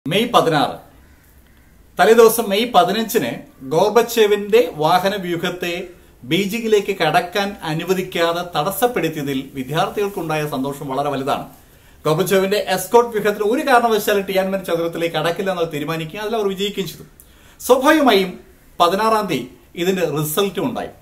May പതിനാറ് തലേദിവസം May പതിനഞ്ചിന് ഗോർബച്ചേവിന്റെ വാഹന വ്യൂഹത്തെ ബീജിംഗിലേക്ക് കടക്കാൻ അനുവദിക്കാതെ തടസ്സപ്പെടുത്തിയതിൽ വിദ്യാർത്ഥികൾക്കുണ്ടായ സന്തോഷം വളരെ വലുതാണ് ഗോർബച്ചേവിന്റെ എസ്കോട്ട് വ്യൂഹത്തിന് ഒരു കാരണവശാലും ടിയാൻമൻ ചതുരത്തിലേക്ക് കടക്കില്ല എന്ന് തീരുമാനിക്കുകയും അതിൽ അവർ വിജയിക്കുകയും ചെയ്തു സ്വാഭാവികമായും പതിനാറാം തീയതി ഇതിന്റെ റിസൾട്ടും ഉണ്ടായി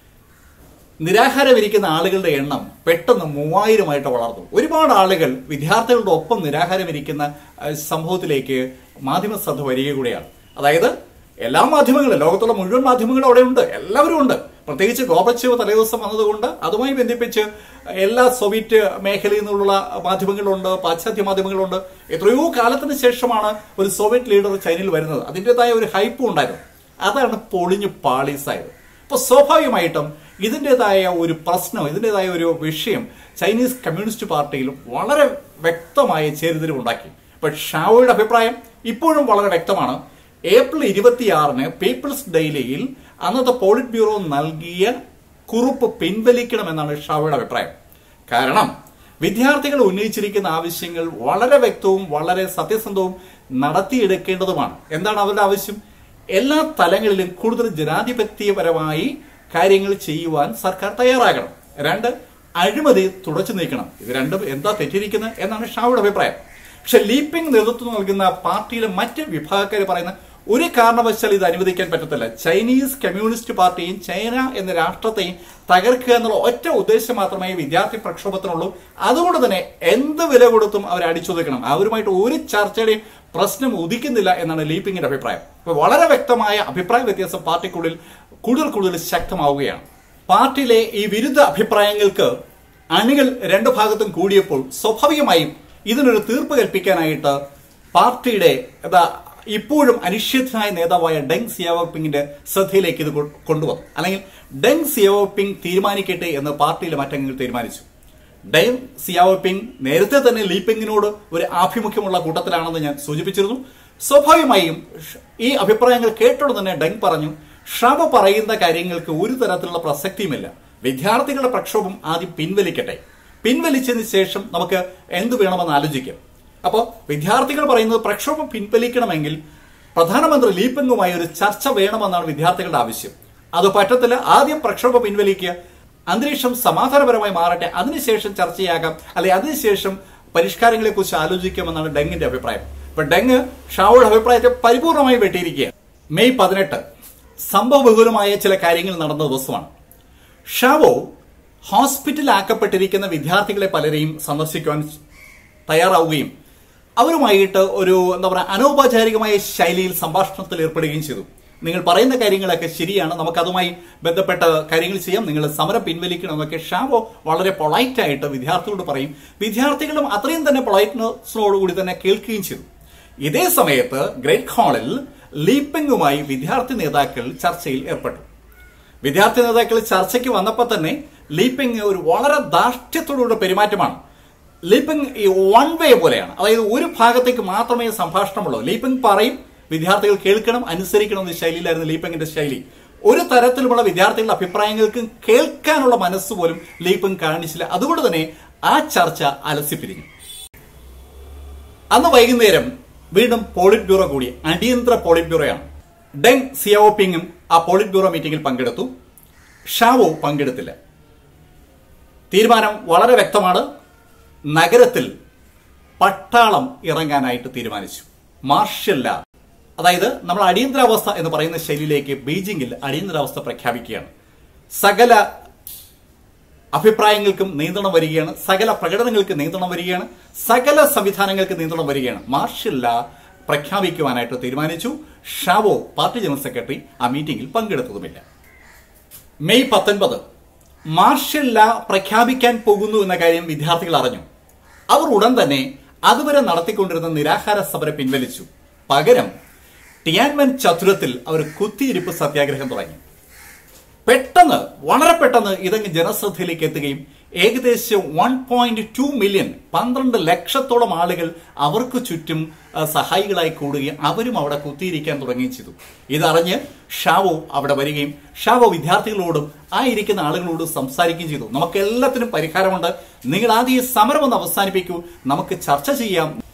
നിരാഹാരമിരിക്കുന്ന ആളുകളുടെ എണ്ണം പെട്ടെന്ന് മൂവായിരമായിട്ട് വളർന്നു ഒരുപാട് ആളുകൾ വിദ്യാർത്ഥികളുടെ ഒപ്പം നിരാഹാരമിരിക്കുന്ന അഹ്, സംഭവത്തിലേക്ക് മാധ്യമ ശ്രദ്ധ വരിക കൂടിയാണ് അതായത് എല്ലാ മാധ്യമങ്ങളും ലോകത്തുള്ള മുഴുവൻ മാധ്യമങ്ങളും അവിടെ ഉണ്ട് എല്ലാവരും ഉണ്ട് പ്രത്യേകിച്ച് ഗോബച്ചേവ് തലേദിവസം വന്നതുകൊണ്ട് അതുമായി ബന്ധിപ്പിച്ച് എല്ലാ സോവിയറ്റ് മേഖലയിൽ നിന്നുള്ള മാധ്യമങ്ങളുണ്ട് പാശ്ചാത്യ മാധ്യമങ്ങളുണ്ട് എത്രയോ കാലത്തിന് ശേഷമാണ് ഒരു സോവിയറ്റ് ലീഡർ ചൈനയിൽ വരുന്നത് അതിൻ്റെതായ ഒരു ഹൈപ്പും ഉണ്ടായിരുന്നു അതാണ് പൊളിഞ്ഞു പാളീസായത് അപ്പൊ സ്വാഭാവികമായിട്ടും ഇതിൻ്റെതായ ഒരു പ്രശ്നം ഇതിൻ്റെതായ ഒരു വിഷയം ചൈനീസ് കമ്മ്യൂണിസ്റ്റ് പാർട്ടിയിലും വളരെ വ്യക്തമായ ചേരിതിരിവുണ്ടാക്കി അപ്പൊ ഷാവോയുടെ അഭിപ്രായം ഇപ്പോഴും വളരെ വ്യക്തമാണ് ഏപ്രിൽ ഇരുപത്തിയാറിന് പീപ്പിൾസ് ഡെയിലിയിൽ അന്നത്തെ പോളിറ്റ് ബ്യൂറോ നൽകിയ കുറിപ്പ് പിൻവലിക്കണമെന്നാണ് ഷാവോയുടെ അഭിപ്രായം കാരണം വിദ്യാർത്ഥികൾ ഉന്നയിച്ചിരിക്കുന്ന ആവശ്യങ്ങൾ വളരെ വ്യക്തവും വളരെ സത്യസന്ധവും നടത്തിയെടുക്കേണ്ടതുമാണ് എന്താണ് അവരുടെ ആവശ്യം എല്ലാ തലങ്ങളിലും കൂടുതൽ ജനാധിപത്യപരമായി കാര്യങ്ങൾ ചെയ്യുവാൻ സർക്കാർ തയ്യാറാകണം രണ്ട് അഴിമതി തുടച്ചു നീക്കണം ഇത് രണ്ടും എന്താ തെറ്റിയിരിക്കുന്നത് എന്നാണ് ഷാവുടെ അഭിപ്രായം പക്ഷെ ലീപ്പിംഗ് നേതൃത്വം നൽകുന്ന പാർട്ടിയിലെ മറ്റ് വിഭാഗക്കാർ പറയുന്ന ഒരു കാരണവശാൽ ഇത് അനുവദിക്കാൻ പറ്റത്തില്ല ചൈനീസ് കമ്മ്യൂണിസ്റ്റ് പാർട്ടിയും ചൈന എന്ന രാഷ്ട്രത്തെയും തകർക്കുക എന്നുള്ള ഒറ്റ ഉദ്ദേശം മാത്രമേ വിദ്യാർത്ഥി പ്രക്ഷോഭത്തിനുള്ളൂ അതുകൊണ്ട് തന്നെ എന്ത് വില കൊടുത്തും അവർ അടിച്ചൊതുക്കണം അവരുമായിട്ട് ഒരു ചർച്ചയുടെയും പ്രശ്നം ഉദിക്കുന്നില്ല എന്നാണ് ലീപ്പിംഗിന്റെ അഭിപ്രായം അപ്പൊ വളരെ വ്യക്തമായ അഭിപ്രായ വ്യത്യാസം പാർട്ടിക്കുള്ളിൽ കൂടുതൽ കൂടുതൽ ശക്തമാവുകയാണ് പാർട്ടിയിലെ ഈ വിരുദ്ധ അഭിപ്രായങ്ങൾക്ക് അണികൾ രണ്ടു ഭാഗത്തും കൂടിയപ്പോൾ സ്വാഭാവികമായും ഇതിനൊരു തീർപ്പ് കൽപ്പിക്കാനായിട്ട് പാർട്ടിയുടെ എന്താ ഇപ്പോഴും അനിശ്ചിതനായ നേതാവായ ഡെങ് സിയാവോപിങ്ങിന്റെ ശ്രദ്ധയിലേക്ക് ഇത് കൊ- കൊണ്ടുവന്നു അല്ലെങ്കിൽ ഡെങ് സിയാവോപിങ് തീരുമാനിക്കട്ടെ എന്ന് പാർട്ടിയിലെ മറ്റംഗങ്ങൾ തീരുമാനിച്ചു ഡെങ് സിയാവോപിങ് നേരത്തെ തന്നെ ലീപിങ്ങിനോട് ഒരു ആഭിമുഖ്യമുള്ള കൂട്ടത്തിലാണെന്ന് ഞാൻ സൂചിപ്പിച്ചിരുന്നു സ്വാഭാവികമായും ഷ്- ഈ അഭിപ്രായങ്ങൾ കേട്ടോടെ തന്നെ ഡെങ് പറഞ്ഞു ഷാബ പറയുന്ന കാര്യങ്ങൾക്ക് ഒരു തരത്തിലുള്ള പ്രസക്തിയുമില്ല വിദ്യാർത്ഥികളുടെ പ്രക്ഷോഭം ആദ്യം പിൻവലിക്കട്ടെ പിൻവലിച്ചതിന് ശേഷം നമുക്ക് എന്ത് വേണമെന്ന് ആലോചിക്കാം അപ്പോൾ വിദ്യാർത്ഥികൾ പറയുന്നത് പ്രക്ഷോഭം പിൻവലിക്കണമെങ്കിൽ പ്രധാനമന്ത്രി ലീപിങ്ങുമായി ഒരു ചർച്ച വേണമെന്നാണ് വിദ്യാർത്ഥികളുടെ ആവശ്യം അത് പറ്റത്തില്ല ആദ്യം പ്രക്ഷോഭം പിൻവലിക്കുക അന്തരീക്ഷം സമാധാനപരമായി മാറട്ടെ അതിനുശേഷം ചർച്ചയാകാം അല്ലെ അതിനുശേഷം പരിഷ്കാരങ്ങളെ കുറിച്ച് ആലോചിക്കാമെന്നാണ് ഡെങ്ങിന്റെ അഭിപ്രായം അപ്പൊ ഡെങ് ഷാവുടെ അഭിപ്രായത്തെ പരിപൂർണമായി വെട്ടിയിരിക്കുക മെയ് പതിനെട്ട് സംഭവബഹുലമായ ചില കാര്യങ്ങൾ നടന്ന ദിവസമാണ് ഷാവോ ഹോസ്പിറ്റലാക്കപ്പെട്ടിരിക്കുന്ന വിദ്യാർത്ഥികളെ പലരെയും സന്ദർശിക്കുവാൻ തയ്യാറാവുകയും അവരുമായിട്ട് ഒരു എന്താ പറയുക അനൗപചാരികമായ ശൈലിയിൽ സംഭാഷണത്തിൽ ഏർപ്പെടുകയും ചെയ്തു നിങ്ങൾ പറയുന്ന കാര്യങ്ങളൊക്കെ ശരിയാണ് നമുക്ക് അതുമായി ബന്ധപ്പെട്ട കാര്യങ്ങൾ ചെയ്യാം നിങ്ങൾ സമരം പിൻവലിക്കണം എന്നൊക്കെ ഷാവോ വളരെ പൊളൈറ്റ് ആയിട്ട് വിദ്യാർത്ഥികളോട് പറയും വിദ്യാർത്ഥികളും അത്രയും തന്നെ പൊളൈറ്റ്നെസ്സിനോടുകൂടി തന്നെ കേൾക്കുകയും ചെയ്തു ഇതേ സമയത്ത് ഗ്രേറ്റ് ഹാളിൽ ലീപ്പിംഗുമായി വിദ്യാർത്ഥി നേതാക്കൾ ചർച്ചയിൽ ഏർപ്പെട്ടു വിദ്യാർത്ഥി നേതാക്കൾ ചർച്ചയ്ക്ക് വന്നപ്പോൾ തന്നെ ലീപ്പിംഗ് ഒരു വളരെ ധാർഷ്ട്യത്തോടുള്ള പെരുമാറ്റമാണ് ലീപ്പിംഗ് ഈ വൺ വേ പോലെയാണ് അതായത് ഒരു ഭാഗത്തേക്ക് മാത്രമേ സംഭാഷണമുള്ളൂ ലീപ്പിംഗ് പറയും വിദ്യാർത്ഥികൾ കേൾക്കണം അനുസരിക്കണം എന്ന ശൈലിയിലായിരുന്നു ലീപ്പിംഗിന്റെ ശൈലി ഒരു തരത്തിലുമുള്ള വിദ്യാർത്ഥികളുടെ അഭിപ്രായങ്ങൾക്ക് കേൾക്കാനുള്ള മനസ്സ് പോലും ലീപ്പിംഗ് കാണിച്ചില്ല അതുകൊണ്ട് തന്നെ ആ ചർച്ച അലസിപ്പിരിഞ്ഞു അന്ന് വൈകുന്നേരം വീണ്ടും പോളിറ്റ് ബ്യൂറോ കൂടി അടിയന്തര പോളിറ്റ് ബ്യൂറോയാണ് ഡെങ് സിയാവോപിങ്ങും ആ പോളിറ്റ് ബ്യൂറോ മീറ്റിംഗിൽ പങ്കെടുത്തു ഷാവോ പങ്കെടുത്തില്ല തീരുമാനം വളരെ വ്യക്തമാണ് നഗരത്തിൽ പട്ടാളം ഇറങ്ങാനായിട്ട് തീരുമാനിച്ചു മാർഷ്യൽ ലാ അതായത് നമ്മൾ അടിയന്തരാവസ്ഥ എന്ന് പറയുന്ന ശൈലിയിലേക്ക് ബീജിംഗിൽ അടിയന്തരാവസ്ഥ പ്രഖ്യാപിക്കുകയാണ് സകല അഭിപ്രായങ്ങൾക്കും നിയന്ത്രണം വരികയാണ് സകല പ്രകടനങ്ങൾക്ക് നിയന്ത്രണം വരികയാണ് സകല സംവിധാനങ്ങൾക്ക് നിയന്ത്രണം വരികയാണ് മാർഷ്യൽ ലാ പ്രഖ്യാപിക്കുവാനായിട്ട് തീരുമാനിച്ചു ഷാവോ പാർട്ടി ജനറൽ സെക്രട്ടറി ആ മീറ്റിംഗിൽ പങ്കെടുത്തതുമില്ല മെയ് പത്തൊൻപത് മാർഷ്യൽ ലാ പ്രഖ്യാപിക്കാൻ പോകുന്നു എന്ന കാര്യം വിദ്യാർത്ഥികൾ അറിഞ്ഞു അവർ ഉടൻ തന്നെ അതുവരെ നടത്തിക്കൊണ്ടിരുന്ന നിരാഹാര സമരം പിൻവലിച്ചു പകരം ടിയാൻമൻ ചതുരത്തിൽ അവർ കുത്തിയിരിപ്പ് സത്യാഗ്രഹം തുടങ്ങി പെട്ടെന്ന് വളരെ പെട്ടെന്ന് ഇതങ്ങ് ജനശ്രദ്ധയിലേക്ക് എത്തുകയും ഏകദേശം വൺ പോയിന്റ് ടു മില്യൺ പന്ത്രണ്ട് ലക്ഷത്തോളം ആളുകൾ അവർക്ക് ചുറ്റും ആ, സഹായികളായി കൂടുകയും അവരും അവിടെ കുത്തിയിരിക്കാൻ തുടങ്ങുകയും ചെയ്തു ഇതറിഞ്ഞ് ഷാവോ അവിടെ വരികയും ഷാവോ വിദ്യാർത്ഥികളോടും ആ ഇരിക്കുന്ന ആളുകളോടും സംസാരിക്കുകയും ചെയ്തു നമുക്ക് എല്ലാത്തിനും പരിഹാരമുണ്ട് നിങ്ങൾ ആദ്യം ഈ സമരം ഒന്ന് അവസാനിപ്പിക്കൂ നമുക്ക് ചർച്ച ചെയ്യാം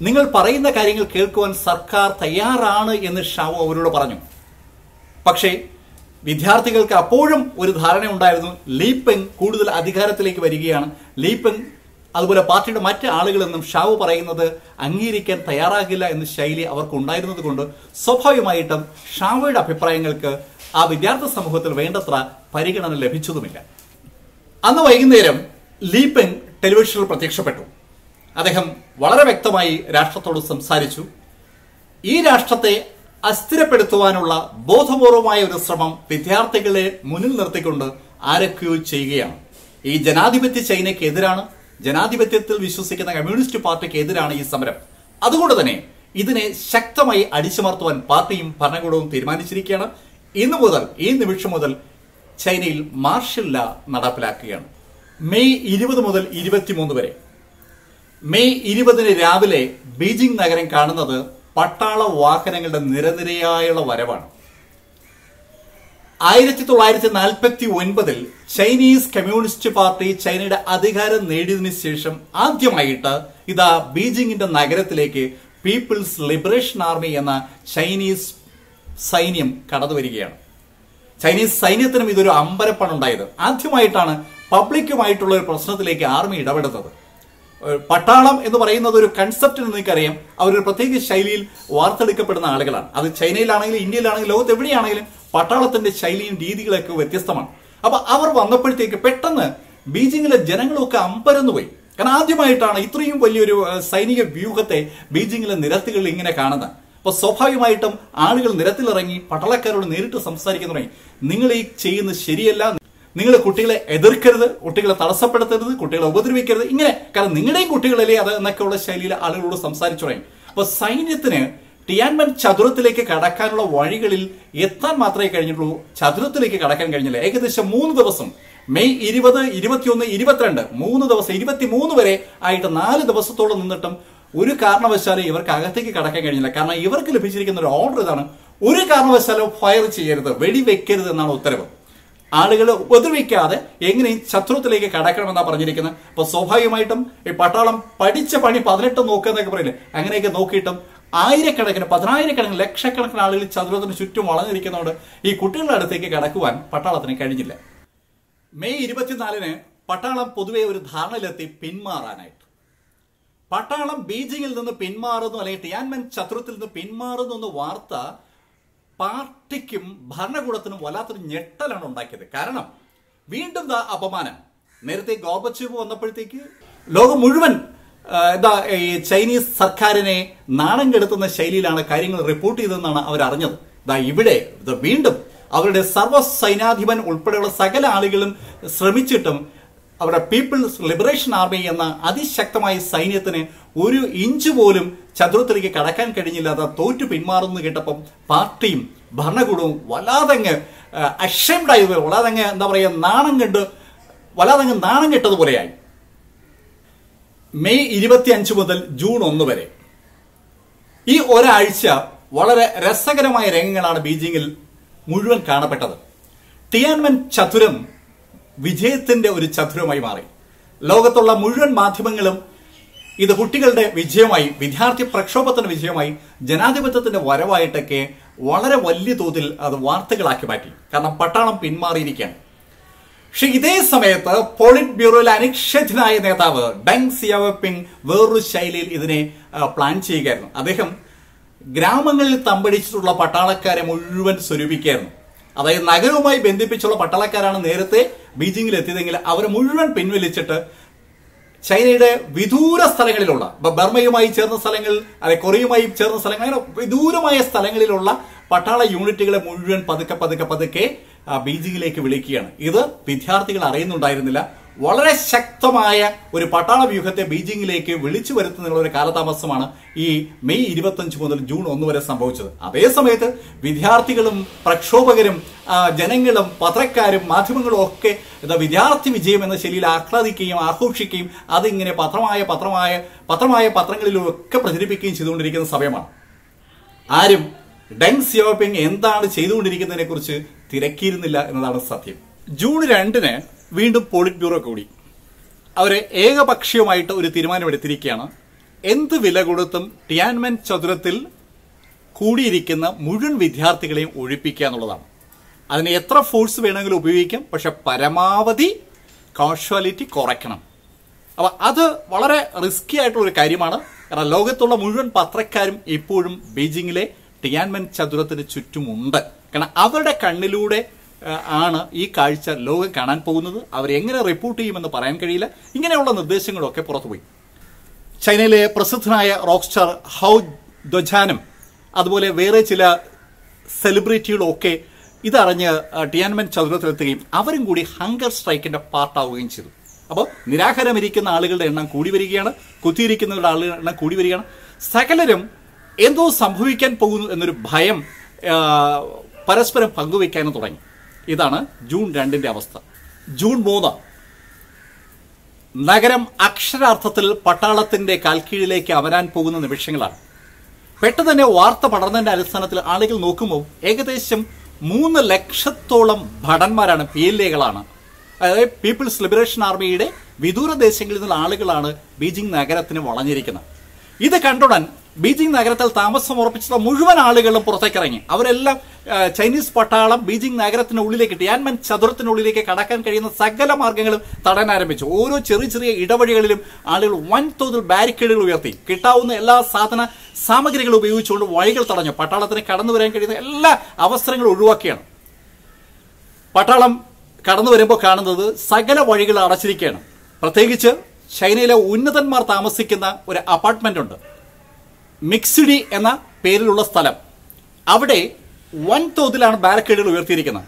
നിങ്ങൾ പറയുന്ന കാര്യങ്ങൾ കേൾക്കുവാൻ സർക്കാർ തയ്യാറാണ് എന്ന് ഷാവു അവരോട് പറഞ്ഞു പക്ഷേ വിദ്യാർത്ഥികൾക്ക് അപ്പോഴും ഒരു ധാരണ ഉണ്ടായിരുന്നു ലീപെങ് കൂടുതൽ അധികാരത്തിലേക്ക് വരികയാണ് ലീപെങ് അതുപോലെ പാർട്ടിയുടെ മറ്റ് ആളുകളെന്നും ഷാവു പറയുന്നത് അംഗീകരിക്കാൻ തയ്യാറാകില്ല എന്ന ശൈലി അവർക്ക് ഉണ്ടായിരുന്നത് കൊണ്ട് സ്വാഭാവികമായിട്ടും ഷാവയുടെ അഭിപ്രായങ്ങൾക്ക് ആ വിദ്യാർത്ഥി സമൂഹത്തിൽ വേണ്ടത്ര പരിഗണന ലഭിച്ചതുമില്ല അന്ന് വൈകുന്നേരം ലീപെങ് ടെലിവിഷനിൽ പ്രത്യക്ഷപ്പെട്ടു അദ്ദേഹം വളരെ വ്യക്തമായി രാഷ്ട്രത്തോട് സംസാരിച്ചു ഈ രാഷ്ട്രത്തെ അസ്ഥിരപ്പെടുത്തുവാനുള്ള ബോധപൂർവമായ ഒരു ശ്രമം വിദ്യാർത്ഥികളെ മുന്നിൽ നിർത്തിക്കൊണ്ട് ആരൊക്കെയോ ചെയ്യുകയാണ് ഈ ജനാധിപത്യ ചൈനയ്ക്ക് എതിരാണ് ജനാധിപത്യത്തിൽ വിശ്വസിക്കുന്ന കമ്മ്യൂണിസ്റ്റ് പാർട്ടിക്ക് എതിരാണ് ഈ സമരം അതുകൊണ്ട് തന്നെ ഇതിനെ ശക്തമായി അടിച്ചമർത്തുവാൻ പാർട്ടിയും ഭരണകൂടവും തീരുമാനിച്ചിരിക്കുകയാണ് ഇന്നു മുതൽ ഈ നിമിഷം മുതൽ ചൈനയിൽ മാർഷൽ ലാ നടപ്പിലാക്കുകയാണ് മെയ് ഇരുപത് മുതൽ ഇരുപത്തിമൂന്ന് വരെ മെയ് ഇരുപതിന് രാവിലെ ബീജിംഗ് നഗരം കാണുന്നത് പട്ടാള വാഹനങ്ങളുടെ നിരനിരയായുള്ള വരവാണ് ആയിരത്തി തൊള്ളായിരത്തി നാൽപ്പത്തി ഒൻപതിൽ ചൈനീസ് കമ്മ്യൂണിസ്റ്റ് പാർട്ടി ചൈനയുടെ അധികാരം നേടിയതിനു ശേഷം ആദ്യമായിട്ട് ഇതാ ബീജിംഗിന്റെ നഗരത്തിലേക്ക് പീപ്പിൾസ് ലിബറേഷൻ ആർമി എന്ന ചൈനീസ് സൈന്യം കടന്നു വരികയാണ് ചൈനീസ് സൈന്യത്തിനും ഇതൊരു അമ്പരപ്പാണ് ഉണ്ടായത് ആദ്യമായിട്ടാണ് പബ്ലിക്കുമായിട്ടുള്ള ഒരു പ്രശ്നത്തിലേക്ക് ആർമി ഇടപെടുന്നത് ഏഹ് പട്ടാളം എന്ന് പറയുന്നത് ഒരു കൺസെപ്റ്റ് എന്ന് നിങ്ങൾക്കറിയാം അവരൊരു പ്രത്യേക ശൈലിയിൽ വാർത്തെടുക്കപ്പെടുന്ന ആളുകളാണ് അത് ചൈനയിലാണെങ്കിലും ഇന്ത്യയിലാണെങ്കിലും ലോകത്ത് എവിടെയാണെങ്കിലും പട്ടാളത്തിന്റെ ശൈലിയും രീതികളൊക്കെ വ്യത്യസ്തമാണ് അപ്പൊ അവർ വന്നപ്പോഴത്തേക്ക് പെട്ടെന്ന് ബീജിംഗിലെ ജനങ്ങളൊക്കെ അമ്പരന്നു പോയി കാരണം ആദ്യമായിട്ടാണ് ഇത്രയും വലിയൊരു ഏഹ്, സൈനിക വ്യൂഹത്തെ ബീജിംഗിലെ നിരത്തുകളിൽ ഇങ്ങനെ കാണുന്നത് അപ്പൊ സ്വാഭാവികമായിട്ടും ആളുകൾ നിരത്തിലിറങ്ങി പട്ടാളക്കാരോട് നേരിട്ട് സംസാരിക്കാൻ തുടങ്ങി നിങ്ങൾ ഈ ചെയ്യുന്നത് ശരിയല്ല നിങ്ങൾ കുട്ടികളെ എതിർക്കരുത് കുട്ടികളെ തടസ്സപ്പെടുത്തരുത് കുട്ടികളെ ഉപദ്രവിക്കരുത് ഇങ്ങനെ കാരണം നിങ്ങളുടെയും കുട്ടികളല്ലേ അത് എന്നൊക്കെയുള്ള ശൈലിയിൽ ആളുകളോട് സംസാരിച്ചു തുടങ്ങി അപ്പൊ സൈന്യത്തിന് ടിയാൻമൻ ചതുരത്തിലേക്ക് കടക്കാനുള്ള വഴികളിൽ എത്താൻ മാത്രമേ കഴിഞ്ഞിട്ടുള്ളൂ ചതുരത്തിലേക്ക് കടക്കാൻ കഴിഞ്ഞില്ല ഏകദേശം മൂന്ന് ദിവസം മെയ് ഇരുപത് ഇരുപത്തിയൊന്ന് ഇരുപത്തിരണ്ട് മൂന്ന് ദിവസം ഇരുപത്തിമൂന്ന് വരെ ആയിട്ട് നാല് ദിവസത്തോളം നിന്നിട്ടും ഒരു കാരണവശാലും ഇവർക്ക് അകത്തേക്ക് കടക്കാൻ കഴിഞ്ഞില്ല കാരണം ഇവർക്ക് ലഭിച്ചിരിക്കുന്ന ഒരു ഓർഡർ ഇതാണ് ഒരു കാരണവശാലും ഫയർ ചെയ്യരുത് വെടിവെക്കരുത് എന്നാണ് ഉത്തരവ് ആളുകളെ ഉപദ്രവിക്കാതെ എങ്ങനെയും ശത്രുത്തിലേക്ക് കടക്കണമെന്നാണ് പറഞ്ഞിരിക്കുന്നത് അപ്പൊ സ്വാഭാവികമായിട്ടും ഈ പട്ടാളം പഠിച്ച പണി പതിനെട്ട് നോക്കുക എന്നൊക്കെ പറയില്ലേ അങ്ങനെയൊക്കെ നോക്കിയിട്ടും ആയിരക്കണക്കിന് പതിനായിരക്കണക്കിന് ലക്ഷക്കണക്കിന് ആളുകൾ ചതുരത്തിന് ചുറ്റും വളർന്നിരിക്കുന്നതുകൊണ്ട് ഈ കുട്ടികളുടെ അടുത്തേക്ക് കടക്കുവാൻ പട്ടാളത്തിന് കഴിഞ്ഞില്ല മെയ് ഇരുപത്തിനാലിന് പട്ടാളം പൊതുവെ ഒരു ധാരണയിലെത്തി പിന്മാറാനായിട്ട് പട്ടാളം ബീജിംഗിൽ നിന്ന് പിന്മാറുന്നു അല്ലെങ്കിൽ ടിയാൻമൻ ചതുരത്തിൽ നിന്ന് പിന്മാറുന്നു എന്ന വാർത്ത പാർട്ടിക്കും ഭരണകൂടത്തിനും വല്ലാത്തൊരു ഞെട്ടലാണ് ഉണ്ടാക്കിയത് കാരണം വീണ്ടും ദാ അപമാനം നേരത്തെ ഗോർബച്ചേവ് വന്നപ്പോഴത്തേക്ക് ലോകം മുഴുവൻ ആ, എന്താ ഈ ചൈനീസ് സർക്കാരിനെ നാണം കെടുത്തുന്ന ശൈലിയിലാണ് കാര്യങ്ങൾ റിപ്പോർട്ട് ചെയ്തതെന്നാണ് അവർ അറിഞ്ഞത് ദാ ഇവിടെ ഇത് വീണ്ടും അവരുടെ സർവ്വ സൈനാധിപൻ ഉൾപ്പെടെയുള്ള സകല ആളുകളും ശ്രമിച്ചിട്ടും അവരുടെ പീപ്പിൾസ് ലിബറേഷൻ ആർമി എന്ന അതിശക്തമായ സൈന്യത്തിന് ഒരു ഇഞ്ച് പോലും ചതുരത്തിലേക്ക് കടക്കാൻ കഴിഞ്ഞില്ലാതെ തോറ്റു പിന്മാറുന്നു കേട്ടപ്പം പാർട്ടിയും ഭരണകൂടവും വല്ലാതങ്ങ് അഷംഡായി വല്ലാതങ്ങ് എന്താ പറയുക നാണം കണ്ട് വല്ലാതങ്ങ് നാണം കെട്ടതുപോലെയായി മെയ് ഇരുപത്തി അഞ്ച് മുതൽ ജൂൺ ഒന്ന് വരെ ഈ ഒരാഴ്ച വളരെ രസകരമായ രംഗങ്ങളാണ് ബീജിംഗിൽ മുഴുവൻ കാണപ്പെട്ടത് ടിയാൻമൻ ചതുരം വിജയത്തിന്റെ ഒരു ചതുരമായി മാറി ലോകത്തുള്ള മുഴുവൻ മാധ്യമങ്ങളും ഇത് കുട്ടികളുടെ വിജയമായി വിദ്യാർത്ഥി പ്രക്ഷോഭത്തിന്റെ വിജയമായി ജനാധിപത്യത്തിന്റെ വരവായിട്ടൊക്കെ വളരെ വലിയ തോതിൽ അത് വാർത്തകളാക്കി മാറ്റി കാരണം പട്ടാളം പിന്മാറിയിരിക്കുകയാണ് പക്ഷെ ഇതേ സമയത്ത് പോളിറ്റ് ബ്യൂറോയിലെ അനിശ്ചിതനായ നേതാവ് ഡങ് സിയാവപ്പിങ് വേറൊരു ശൈലിയിൽ ഇതിനെ ആ, പ്ലാൻ ചെയ്യുകയായിരുന്നു അദ്ദേഹം ഗ്രാമങ്ങളിൽ തമ്പടിച്ചിട്ടുള്ള പട്ടാളക്കാരെ മുഴുവൻ സ്വരൂപിക്കുകയായിരുന്നു അതായത് നഗരവുമായി ബന്ധിപ്പിച്ചുള്ള പട്ടാളക്കാരാണ് നേരത്തെ ബീജിംഗിൽ എത്തിയതെങ്കിൽ അവരെ മുഴുവൻ പിൻവലിച്ചിട്ട് ചൈനയുടെ വിദൂര സ്ഥലങ്ങളിലുള്ള ബ- ബർമയുമായി ചേർന്ന സ്ഥലങ്ങൾ അല്ലെ കൊറിയയുമായി ചേർന്ന സ്ഥലങ്ങൾ അങ്ങനെ വിദൂരമായ സ്ഥലങ്ങളിലുള്ള പട്ടാള യൂണിറ്റുകളെ മുഴുവൻ പതുക്കെ പതുക്കെ പതുക്കെ ആ, ബീജിംഗിലേക്ക് വിളിക്കുകയാണ് ഇത് വിദ്യാർത്ഥികൾ അറിയുന്നുണ്ടായിരുന്നില്ല വളരെ ശക്തമായ ഒരു പട്ടാള വ്യൂഹത്തെ ബീജിംഗിലേക്ക് വിളിച്ചു വരുത്തുന്നതിനുള്ള ഒരു കാലതാമസമാണ് ഈ മെയ് ഇരുപത്തഞ്ച് മുതൽ ജൂൺ ഒന്ന് വരെ സംഭവിച്ചത് അതേ സമയത്ത് വിദ്യാർത്ഥികളും പ്രക്ഷോഭകരും ആ, ജനങ്ങളും പത്രക്കാരും മാധ്യമങ്ങളും ഒക്കെ എന്താ വിദ്യാർത്ഥി വിജയം എന്ന ശൈലിയിൽ ആഹ്ലാദിക്കുകയും ആഘോഷിക്കുകയും അതിങ്ങനെ പത്രമായ പത്രമായ പത്രമായ പത്രങ്ങളിലും ഒക്കെ പ്രചരിപ്പിക്കുകയും ചെയ്തുകൊണ്ടിരിക്കുന്ന സമയമാണ് ആരും ഡെങ് സിയോപിങ് എന്താണ് ചെയ്തുകൊണ്ടിരിക്കുന്നതിനെ കുറിച്ച് തിരക്കിയിരുന്നില്ല എന്നതാണ് സത്യം ജൂൺ രണ്ടിന് വീണ്ടും പോളിറ്റ് ബ്യൂറോ കൂടി അവര് ഏകപക്ഷീയമായിട്ട് ഒരു തീരുമാനമെടുത്തിരിക്കുകയാണ് എന്ത് വില കൊടുത്തും ടിയാൻമെൻ ചതുരത്തിൽ കൂടിയിരിക്കുന്ന മുഴുവൻ വിദ്യാർത്ഥികളെയും ഒഴിപ്പിക്കുക എന്നുള്ളതാണ് അതിന് എത്ര ഫോഴ്സ് വേണമെങ്കിലും ഉപയോഗിക്കാം പക്ഷെ പരമാവധി കാഷ്വാലിറ്റി കുറയ്ക്കണം അപ്പൊ അത് വളരെ റിസ്കി ആയിട്ടുള്ള ഒരു കാര്യമാണ് കാരണം ലോകത്തുള്ള മുഴുവൻ പത്രക്കാരും ഇപ്പോഴും ബീജിങ്ങിലെ ടിയാൻമെൻ ചതുരത്തിന് ചുറ്റുമുണ്ട് കാരണം അവരുടെ കണ്ണിലൂടെ ആ, ആണ് ഈ കാഴ്ച ലോകം കാണാൻ പോകുന്നത് അവർ എങ്ങനെ റിപ്പോർട്ട് ചെയ്യുമെന്ന് പറയാൻ കഴിയില്ല ഇങ്ങനെയുള്ള നിർദ്ദേശങ്ങളൊക്കെ പുറത്തുപോയി ചൈനയിലെ പ്രസിദ്ധനായ റോക്ക് സ്റ്റാർ ഹൗ ദൊജാനും അതുപോലെ വേറെ ചില സെലിബ്രിറ്റികളും ഒക്കെ ഇതറിഞ്ഞ് ആ, ടിയാൻമെൻ ചതുരത്തിലെത്തുകയും അവരും കൂടി ഹങ്കർ സ്ട്രൈക്കിന്റെ പാർട്ടാവുകയും ചെയ്തു അപ്പോൾ നിരാഹാരമിരിക്കുന്ന ആളുകളുടെ എണ്ണം കൂടി വരികയാണ് കുത്തിയിരിക്കുന്നവരുടെ ആളുകളുടെ എണ്ണം കൂടി വരികയാണ് സകലരും എന്തോ സംഭവിക്കാൻ പോകുന്നു എന്നൊരു ഭയം ആ, പരസ്പരം പങ്കുവെക്കാനും തുടങ്ങി ഇതാണ് ജൂൺ രണ്ടിന്റെ അവസ്ഥ ജൂൺ മൂന്ന് നഗരം അക്ഷരാർത്ഥത്തിൽ പട്ടാളത്തിന്റെ കാൽക്കീഴിലേക്ക് അമരാൻ പോകുന്ന നിമിഷങ്ങളാണ് പെട്ടെന്ന് തന്നെ വാർത്ത പടർന്നതിന്റെ അടിസ്ഥാനത്തിൽ ആളുകൾ നോക്കുമ്പോൾ ഏകദേശം മൂന്ന് ലക്ഷത്തോളം ഭടന്മാരാണ് പി എൽ എകളാണ് അതായത് പീപ്പിൾസ് ലിബറേഷൻ ആർമിയുടെ വിദൂര ദേശങ്ങളിൽ നിന്നുള്ള ആളുകളാണ് ബീജിംഗ് നഗരത്തിന് വളഞ്ഞിരിക്കുന്നത് ഇത് കണ്ടുടൻ ബീജിംഗ് നഗരത്തിൽ താമസം ഉറപ്പിച്ചിട്ടുള്ള മുഴുവൻ ആളുകളും പുറത്തേക്ക് ഇറങ്ങി അവരെല്ലാം ആ, ചൈനീസ് പട്ടാളം ബീജിംഗ് നഗരത്തിനുള്ളിലേക്ക് ടിയാൻമൻ ചതുരത്തിനുള്ളിലേക്ക് കടക്കാൻ കഴിയുന്ന സകല മാർഗങ്ങളും തടയാൻ ആരംഭിച്ചു ഓരോ ചെറിയ ചെറിയ ഇടവഴികളിലും ആളുകൾ വൻതോതിൽ ബാരിക്കേഡുകൾ ഉയർത്തി കിട്ടാവുന്ന എല്ലാ സാധന സാമഗ്രികളും ഉപയോഗിച്ചുകൊണ്ട് വഴികൾ തടഞ്ഞു പട്ടാളത്തിന് കടന്നു വരാൻ കഴിയുന്ന എല്ലാ അവസരങ്ങളും ഒഴിവാക്കിയാണ് പട്ടാളം കടന്നു വരുമ്പോൾ കാണുന്നത് സകല വഴികൾ അടച്ചിരിക്കുകയാണ് പ്രത്യേകിച്ച് ചൈനയിലെ ഉന്നതന്മാർ താമസിക്കുന്ന ഒരു അപ്പാർട്ട്മെന്റ് ഉണ്ട് മിക്സിഡി എന്ന പേരിലുള്ള സ്ഥലം അവിടെ വൻതോതിലാണ് ബാരക്കേഡുകൾ ഉയർത്തിയിരിക്കുന്നത്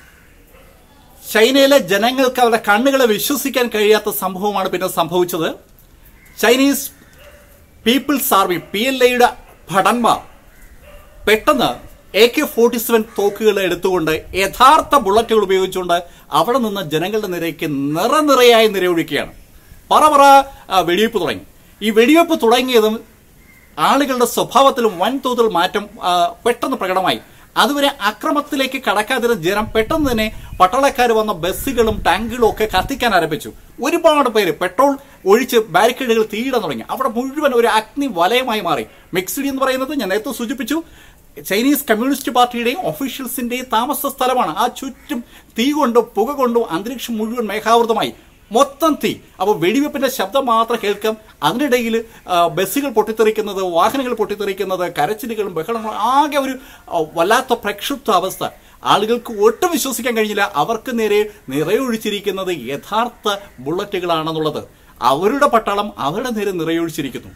ചൈനയിലെ ജനങ്ങൾക്ക് അവരുടെ കണ്ണുകളെ വിശ്വസിക്കാൻ കഴിയാത്ത സംഭവമാണ് പിന്നെ സംഭവിച്ചത് Chinese People's Army P L എയുടെ ഭടന്മാർ പെട്ടെന്ന് എ കെ ഫോർട്ടി സെവൻ തോക്കുകൾ എടുത്തുകൊണ്ട് യഥാർത്ഥ ബുള്ളറ്റുകൾ ഉപയോഗിച്ചുകൊണ്ട് അവിടെ നിന്ന് ജനങ്ങളുടെ നിരയ്ക്ക് നിറനിറയായി നിരയൊഴിക്കുകയാണ് പറ പറ ആ, വെടിവെപ്പ് തുടങ്ങി ഈ വെടിവെപ്പ് തുടങ്ങിയതും ആളുകളുടെ സ്വഭാവത്തിലും വൻതോതിൽ മാറ്റം ആ, പെട്ടെന്ന് പ്രകടമായി അതുവരെ അക്രമത്തിലേക്ക് കടക്കാതിരുന്ന ജനം പെട്ടെന്ന് തന്നെ പട്ടാളക്കാർ വന്ന ബസ്സുകളും ടാങ്കുകളും ഒക്കെ കത്തിക്കാൻ ആരംഭിച്ചു ഒരുപാട് പേര് പെട്രോൾ ഒഴിച്ച് ബാരിക്കേഡുകൾ തീയിടാൻ തുടങ്ങി അവിടെ മുഴുവൻ ഒരു അഗ്നി വലയമായി മാറി മിക്സിഡി എന്ന് പറയുന്നത് ഞാൻ നേരത്തെ സൂചിപ്പിച്ചു ചൈനീസ് കമ്മ്യൂണിസ്റ്റ് പാർട്ടിയുടെയും ഒഫീഷ്യൽസിന്റെയും താമസ സ്ഥലമാണ് ആ ചുറ്റും തീ കൊണ്ടും പുക കൊണ്ടും അന്തരീക്ഷം മുഴുവൻ മേഘാവൃതമായി മൊത്തം തീ അപ്പോൾ വെടിവെപ്പിന്റെ ശബ്ദം മാത്രം കേൾക്കാം അതിനിടയിൽ ആ, ബസ്സുകൾ പൊട്ടിത്തെറിക്കുന്നത് വാഹനങ്ങൾ പൊട്ടിത്തെറിക്കുന്നത് കരച്ചിലുകളും ബഹളങ്ങളും ആകെ ഒരു ആ, വല്ലാത്ത പ്രക്ഷുബ്ധ അവസ്ഥ ആളുകൾക്ക് ഒട്ടും വിശ്വസിക്കാൻ കഴിഞ്ഞില്ല അവർക്ക് നേരെ നിറയൊഴിച്ചിരിക്കുന്നത് യഥാർത്ഥ ബുള്ളറ്റുകളാണെന്നുള്ളത് അവരുടെ പട്ടാളം അവരുടെ നേരെ നിറയൊഴിച്ചിരിക്കുന്നു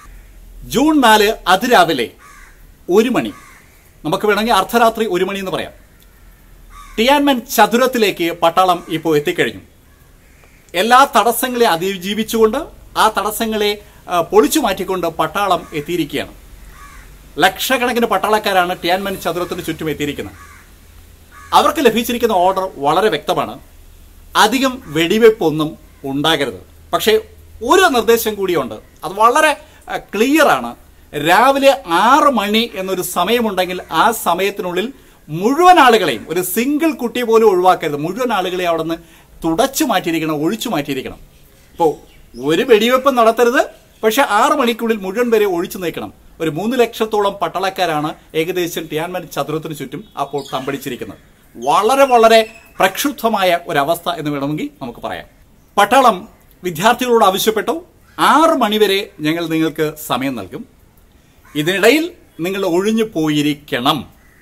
ജൂൺ നാല് അതിരാവിലെ ഒരു മണി നമുക്ക് വേണമെങ്കിൽ അർദ്ധരാത്രി ഒരു മണി എന്ന് പറയാം ടിയാൻമൻ ചതുരത്തിലേക്ക് പട്ടാളം ഇപ്പോൾ എത്തിക്കഴിഞ്ഞു എല്ലാ തടസ്സങ്ങളെ അതിജീവിച്ചുകൊണ്ട് ആ തടസ്സങ്ങളെ ആ, പൊളിച്ചു മാറ്റിക്കൊണ്ട് പട്ടാളം എത്തിയിരിക്കുകയാണ് ലക്ഷക്കണക്കിന് പട്ടാളക്കാരാണ് ടിയാൻമൻ ചതുരത്തിന് ചുറ്റും എത്തിയിരിക്കുന്നത് അവർക്ക് ലഭിച്ചിരിക്കുന്ന ഓർഡർ വളരെ വ്യക്തമാണ് അധികം വെടിവെപ്പൊന്നും ഉണ്ടാകരുത് പക്ഷേ ഒരു നിർദ്ദേശം കൂടിയുണ്ട് അത് വളരെ ക്ലിയർ ആണ് രാവിലെ ആറ് മണി എന്നൊരു സമയമുണ്ടെങ്കിൽ ആ സമയത്തിനുള്ളിൽ മുഴുവൻ ആളുകളെയും ഒരു സിംഗിൾ കുട്ടി പോലും ഒഴിവാക്കരുത് മുഴുവൻ ആളുകളെ അവിടെ നിന്ന് തുടച്ചു മാറ്റിയിരിക്കണം ഒഴിച്ചു മാറ്റിയിരിക്കണം ഇപ്പോൾ ഒരു വെടിവെപ്പ് നടത്തരുത് പക്ഷെ ആറ് മണിക്കുള്ളിൽ മുഴുവൻ പേരെ ഒഴിച്ചു നീക്കണം ഒരു മൂന്ന് ലക്ഷത്തോളം പട്ടാളക്കാരാണ് ഏകദേശം ടിയാൻമൻ ചതുരത്തിന് ചുറ്റും അപ്പോൾ തമ്പടിച്ചിരിക്കുന്നത് വളരെ വളരെ പ്രക്ഷുബ്ധമായ ഒരവസ്ഥ എന്ന് വേണമെങ്കിൽ നമുക്ക് പറയാം പട്ടാളം വിദ്യാർത്ഥികളോട് ആവശ്യപ്പെട്ടു ആറ് മണിവരെ ഞങ്ങൾ നിങ്ങൾക്ക് സമയം നൽകും ഇതിനിടയിൽ നിങ്ങൾ ഒഴിഞ്ഞു പോയിരിക്കണം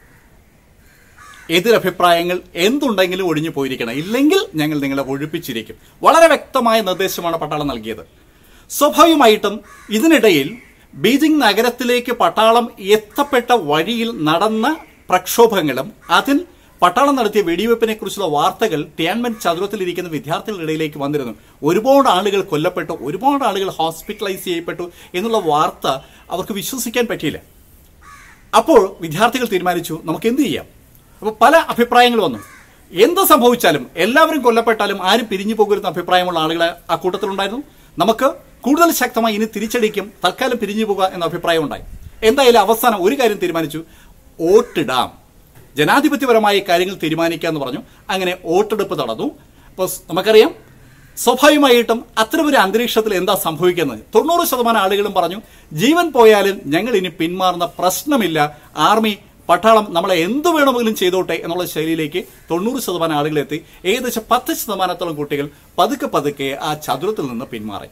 എതിരഭിപ്രായങ്ങൾ എന്തുണ്ടെങ്കിലും ഒഴിഞ്ഞു പോയിരിക്കണം ഇല്ലെങ്കിൽ ഞങ്ങൾ നിങ്ങളെ ഒഴിപ്പിച്ചിരിക്കും വളരെ വ്യക്തമായ നിർദ്ദേശമാണ് പട്ടാളം നൽകിയത് സ്വാഭാവികമായിട്ടും ഇതിനിടയിൽ ബീജിംഗ് നഗരത്തിലേക്ക് പട്ടാളം എത്തപ്പെട്ട വഴിയിൽ നടന്ന പ്രക്ഷോഭങ്ങളും അതിൽ പട്ടാളം നടത്തിയ വെടിവെപ്പിനെ കുറിച്ചുള്ള വാർത്തകൾ ടിയാൻമൻ ചതുരത്തിലിരിക്കുന്ന വിദ്യാർത്ഥികളുടെ ഇടയിലേക്ക് വന്നിരുന്നു ഒരുപാട് ആളുകൾ കൊല്ലപ്പെട്ടു ഒരുപാട് ആളുകൾ ഹോസ്പിറ്റലൈസ് ചെയ്യപ്പെട്ടു എന്നുള്ള വാർത്ത അവർക്ക് വിശ്വസിക്കാൻ പറ്റിയില്ല അപ്പോൾ വിദ്യാർത്ഥികൾ തീരുമാനിച്ചു നമുക്ക് എന്ത് ചെയ്യാം അപ്പോൾ പല അഭിപ്രായങ്ങൾ വന്നു എന്ത് സംഭവിച്ചാലും എല്ലാവരും കൊല്ലപ്പെട്ടാലും ആരും പിരിഞ്ഞു പോകരുന്ന അഭിപ്രായമുള്ള ആളുകൾ ആ കൂട്ടത്തിലുണ്ടായിരുന്നു നമുക്ക് കൂടുതൽ ശക്തമായി ഇനി തിരിച്ചടിക്കും തൽക്കാലം പിരിഞ്ഞു പോകുക എന്ന അഭിപ്രായം ഉണ്ടായി എന്തായാലും അവസാനം ഒരു കാര്യം തീരുമാനിച്ചു വോട്ടിടാം ജനാധിപത്യപരമായി കാര്യങ്ങൾ തീരുമാനിക്കുക എന്ന് പറഞ്ഞു അങ്ങനെ വോട്ടെടുപ്പ് നടന്നു അപ്പോൾ നമുക്കറിയാം സ്വാഭാവികമായിട്ടും അത്തരമൊരു അന്തരീക്ഷത്തിൽ എന്താ സംഭവിക്കുന്നത് തൊണ്ണൂറ് ശതമാനം ആളുകളും പറഞ്ഞു ജീവൻ പോയാലും ഞങ്ങൾ ഇനി പിന്മാറുന്ന പ്രശ്നമില്ല ആർമി പട്ടാളം നമ്മളെ എന്ത് വേണമെങ്കിലും ചെയ്തോട്ടെ എന്നുള്ള ശൈലിയിലേക്ക് തൊണ്ണൂറ് ശതമാനം ആളുകളെത്തി ഏകദേശം പത്ത് ശതമാനത്തോളം കുട്ടികൾ പതുക്കെ പതുക്കെ ആ ചതുരത്തിൽ നിന്ന് പിന്മാറി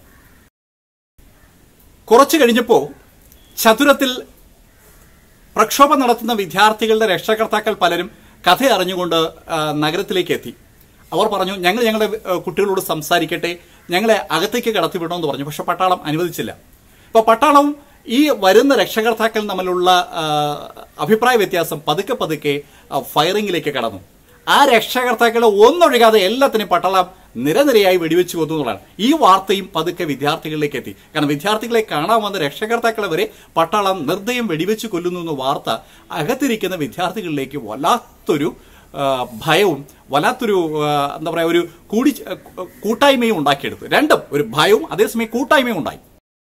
കുറച്ചു കഴിഞ്ഞപ്പോൾ ചതുരത്തിൽ പ്രക്ഷോഭം നടത്തുന്ന വിദ്യാർത്ഥികളുടെ രക്ഷകർത്താക്കൾ പലരും കഥ അറിഞ്ഞുകൊണ്ട് ആ, നഗരത്തിലേക്ക് എത്തി അവർ പറഞ്ഞു ഞങ്ങൾ ഞങ്ങളുടെ ആ, കുട്ടികളോട് സംസാരിക്കട്ടെ ഞങ്ങളെ അകത്തേക്ക് കടത്തിവിടണമെന്ന് പറഞ്ഞു പക്ഷെ പട്ടാളം അനുവദിച്ചില്ല അപ്പോൾ പട്ടാളവും ഈ വരുന്ന രക്ഷകർത്താക്കൾ തമ്മിലുള്ള ആ, അഭിപ്രായ വ്യത്യാസം പതുക്കെ പതുക്കെ ആ, ഫയറിംഗിലേക്ക് കടന്നു ആ രക്ഷകർത്താക്കളെ ഒന്നൊഴികാതെ എല്ലാത്തിനും പട്ടാളം നിരനിരയായി വെടിവെച്ചു കൊന്നു എന്നുള്ളതാണ് ഈ വാർത്തയും പതുക്കെ വിദ്യാർത്ഥികളിലേക്ക് എത്തി കാരണം വിദ്യാർത്ഥികളെ കാണാൻ വന്ന രക്ഷകർത്താക്കളെ വരെ പട്ടാളം നിർദ്ദയം വെടിവെച്ചു കൊല്ലുന്നു എന്ന വാർത്ത അകത്തിരിക്കുന്ന വിദ്യാർത്ഥികളിലേക്ക് വല്ലാത്തൊരു ആ, ഭയവും വല്ലാത്തൊരു ആ, എന്താ പറയുക ഒരു കൂടി കൂട്ടായ്മയും ഉണ്ടാക്കിയെടുത്തു രണ്ടും ഒരു ഭയവും അതേസമയം കൂട്ടായ്മയും ഉണ്ടായി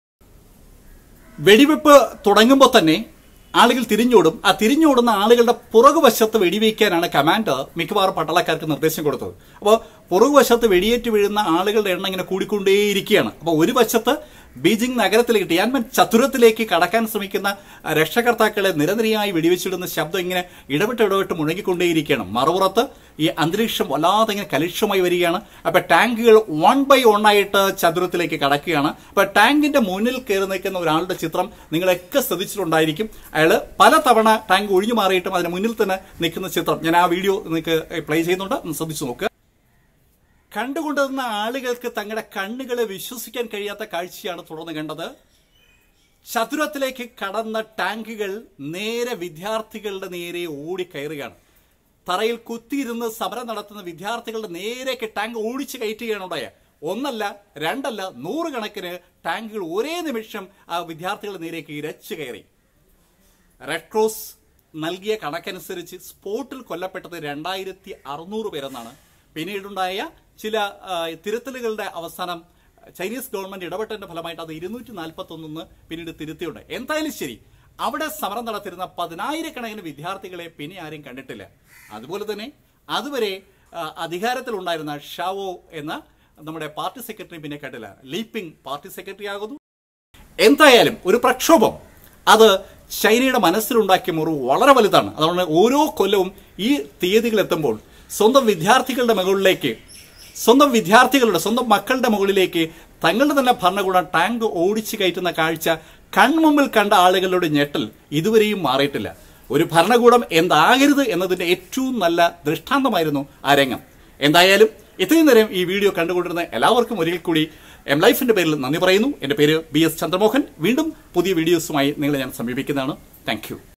വെടിവെപ്പ് തുടങ്ങുമ്പോൾ തന്നെ ആളുകൾ തിരിഞ്ഞോടും ആ തിരിഞ്ഞോടുന്ന ആളുകളുടെ പുറകുവശത്ത് വെടിവെക്കാനാണ് കമാൻഡർ മിക്കവാറും പട്ടാളക്കാർക്ക് നിർദ്ദേശം കൊടുത്തത് അപ്പോൾ പുറകുവശത്ത് വെടിയേറ്റ് വീഴുന്ന ആളുകളുടെ എണ്ണം ഇങ്ങനെ കൂടിക്കൊണ്ടേയിരിക്കുകയാണ് അപ്പോൾ ഒരു വശത്ത് ബീജിംഗ് നഗരത്തിലേക്ക് ടിയാൻമൻ ചതുരത്തിലേക്ക് കടക്കാൻ ശ്രമിക്കുന്ന രക്ഷകർത്താക്കളെ നിരനിരയായി വെടിവെച്ചിടുന്ന ശബ്ദം ഇങ്ങനെ ഇടവിട്ട് ഇടവിട്ട് മുഴങ്ങിക്കൊണ്ടേയിരിക്കുകയാണ് മറുപുറത്ത് ഈ അന്തരീക്ഷം വല്ലാതെ ഇങ്ങനെ കലുഷമായി വരികയാണ് അപ്പൊ ടാങ്കുകൾ വൺ ബൈ വൺ ആയിട്ട് ചതുരത്തിലേക്ക് കടക്കുകയാണ് അപ്പൊ ടാങ്കിന്റെ മുന്നിൽ കയറി നിൽക്കുന്ന ഒരാളുടെ ചിത്രം നിങ്ങളൊക്കെ ശ്രദ്ധിച്ചിട്ടുണ്ടായിരിക്കും അയാള് പല തവണ ടാങ്ക് ഒഴിഞ്ഞു മാറിയിട്ടും അതിന് മുന്നിൽ തന്നെ നിൽക്കുന്ന ചിത്രം ഞാൻ ആ വീഡിയോ നിങ്ങൾക്ക് പ്ലേ ചെയ്യുന്നുണ്ട് ഒന്ന് ശ്രദ്ധിച്ചു നോക്കുക കണ്ടുകൊണ്ടിരുന്ന ആളുകൾക്ക് തങ്ങളുടെ കണ്ണുകളെ വിശ്വസിക്കാൻ കഴിയാത്ത കാഴ്ചയാണ് തുടർന്ന് കണ്ടത് ചതുരത്തിലേക്ക് കടന്ന ടാങ്കുകൾ നേരെ വിദ്യാർത്ഥികളുടെ നേരെ ഓടിക്കയറുകയാണ് തറയിൽ കുത്തിയിരുന്ന് സമരം നടത്തുന്ന വിദ്യാർത്ഥികളുടെ നേരേക്ക് ടാങ്ക് ഓടിച്ചു കയറ്റുകയാണ് ഉണ്ടായ ഒന്നല്ല രണ്ടല്ല നൂറുകണക്കിന് ടാങ്കുകൾ ഒരേ നിമിഷം ആ വിദ്യാർത്ഥികളുടെ നേരേക്ക് ഇരച്ചു കയറി റെഡ് ക്രോസ് നൽകിയ കണക്കനുസരിച്ച് സ്പോട്ടിൽ കൊല്ലപ്പെട്ടത് രണ്ടായിരത്തി അറുന്നൂറ് പേരെന്നാണ് പിന്നീടുണ്ടായ ചില ആ, തിരുത്തലുകളുടെ അവസാനം ചൈനീസ് ഗവൺമെന്റ് ഇടപെട്ടതിന്റെ ഫലമായിട്ട് അത് ഇരുന്നൂറ്റി നാൽപ്പത്തി ഒന്നിന്ന് പിന്നീട് തിരുത്തിയുണ്ട് എന്തായാലും ശരി അവിടെ സമരം നടത്തിരുന്ന പതിനായിരക്കണക്കിന് വിദ്യാർത്ഥികളെ പിന്നെ ആരും കണ്ടിട്ടില്ല അതുപോലെ തന്നെ അതുവരെ ആ, അധികാരത്തിലുണ്ടായിരുന്ന ഷാവോ എന്ന നമ്മുടെ പാർട്ടി സെക്രട്ടറി പിന്നെ കണ്ടില്ല ലീപ്പിംഗ് പാർട്ടി സെക്രട്ടറി ആകുന്നു എന്തായാലും ഒരു പ്രക്ഷോഭം അത് ചൈനയുടെ മനസ്സിലുണ്ടാക്കിയ മുറിവ് വളരെ വലുതാണ് അതുകൊണ്ട് ഓരോ കൊല്ലവും ഈ തീയതികൾ എത്തുമ്പോൾ സ്വന്തം വിദ്യാർത്ഥികളുടെ മുകളിലേക്ക് സ്വന്തം വിദ്യാർത്ഥികളുടെ സ്വന്തം മക്കളുടെ മുകളിലേക്ക് തങ്ങളുടെ തന്നെ ഭരണകൂടം ടാങ്ക് ഓടിച്ചു കയറ്റുന്ന കാഴ്ച കൺമുമ്പിൽ കണ്ട ആളുകളുടെ ഞെട്ടൽ ഇതുവരെയും മാറിയിട്ടില്ല ഒരു ഭരണകൂടം എന്താകരുത് എന്നതിന്റെ ഏറ്റവും നല്ല ദൃഷ്ടാന്തമായിരുന്നു ആ രംഗം എന്തായാലും ഇത്രയും നേരം ഈ വീഡിയോ കണ്ടുകൊണ്ടിരുന്ന എല്ലാവർക്കും ഒരിക്കൽ കൂടി എം ലൈഫിന്റെ പേരിൽ നന്ദി പറയുന്നു എന്റെ പേര് ബി എസ് ചന്ദ്രമോഹൻ വീണ്ടും പുതിയ വീഡിയോസുമായി നിങ്ങളെ ഞാൻ സമീപിക്കുന്നതാണ് താങ്ക്